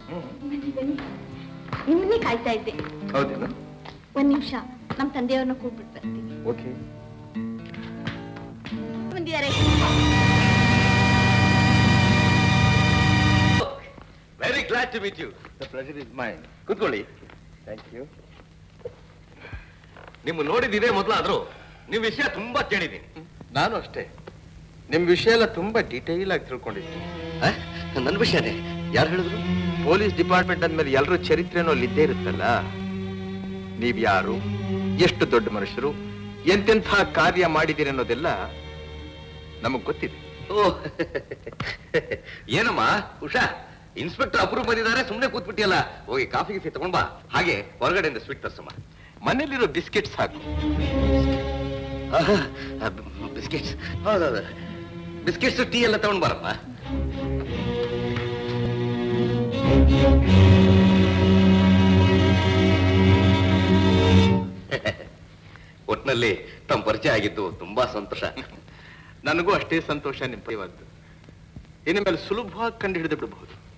ಬನ್ನಿ ಬನ್ನಿ ನಿಮ್ಮನ್ನೇ ಕಾಯ್ತಾ ಇದ್ದೆ ಹೌದೇನು ಒಂದ್ ನಿಮಿಷ ನಮ್ ತಂದೆಯವ್ರನ್ನ ಕೂಗ್ಬಿಟ್ಟು ಬರ್ತೀನಿ ಓಕೆ ಬಂದಿದ್ದಾರೆ very glad to meet you the pleasure is mine ಕೂತ್ಕೊಳ್ಳಿ ಥ್ಯಾಂಕ್ ಯು ನಿಮ್ಮ ನೋಡಿದಿದೆ ಮೊದಲಾದ್ರೂ ನಿಮ್ ವಿಷಯ ತುಂಬಾ ಕೇಳಿದ್ದೀನಿ ನಾನು ಅಷ್ಟೇ ನಿಮ್ ವಿಷಯ ಎಲ್ಲ ತುಂಬಾ ಡೀಟೇಲ್ ಆಗಿ ತಿಳ್ಕೊಂಡಿದ್ದೀನಿ ನನ್ನ ವಿಷಯನೇ ಯಾರು ಹೇಳಿದ್ರು ಪೊಲೀಸ್ ಡಿಪಾರ್ಟ್ಮೆಂಟ್ ಅಂದ್ಮೇಲೆ ಎಲ್ಲರೂ ಚರಿತ್ರೆನೋ ಅಲ್ಲಿ ಇದ್ದೇ ಇರುತ್ತಲ್ಲ ನೀವ್ ಯಾರು ಎಷ್ಟು ದೊಡ್ಡ ಮನುಷ್ಯರು ಎಂತೆಂಥ ಕಾರ್ಯ ಮಾಡಿದ್ದೀರಿ ಅನ್ನೋದೆಲ್ಲ ನಮಗ್ ಗೊತ್ತಿದೆ ಓ ಏನಮ್ಮ ಉಷಾ ಇನ್ಸ್ಪೆಕ್ಟರ್ ಅಪ್ರೂವ್ ಬಂದಿದ್ದಾರೆ ಸುಮ್ಮನೆ ಕೂತ್ಬಿಟ್ಟಿಯಲ್ಲ ಹೋಗಿ ಕಾಫಿ ಗಿಫಿ ತಗೊಂಡ್ ಬಾ ಹಾಗೆ ಹೊರಗಡೆಯಿಂದ ಸ್ವೀಟ್ ತರ್ಸಮ್ಮ ಮನೇಲಿರೋ ಬಿಸ್ಕೆಟ್ಸ್ ಹಾಕು ಬಿಸ್ಕೆಟ್ಸ್ ಹೌದೌದು ಬಿಸ್ಕೆಟ್ಸ್ ಟೀ ಎಲ್ಲ ತಗೊಂಡ್ ಬಾರಮ್ಮ ಒಟ್ನಲ್ಲಿ ತಮ್ಮ ಪರಿಚಯ ಆಗಿದ್ದು ತುಂಬಾ ಸಂತೋಷ ನನಗೂ ಅಷ್ಟೇ ಸಂತೋಷ ನಿಮ್ ಪರಿವಾರದ್ದು ಇನ್ನು ಮೇಲೆ ಸುಲಭವಾಗಿ ಕಂಡು ಹಿಡಿದು ಬಿಡಬಹುದು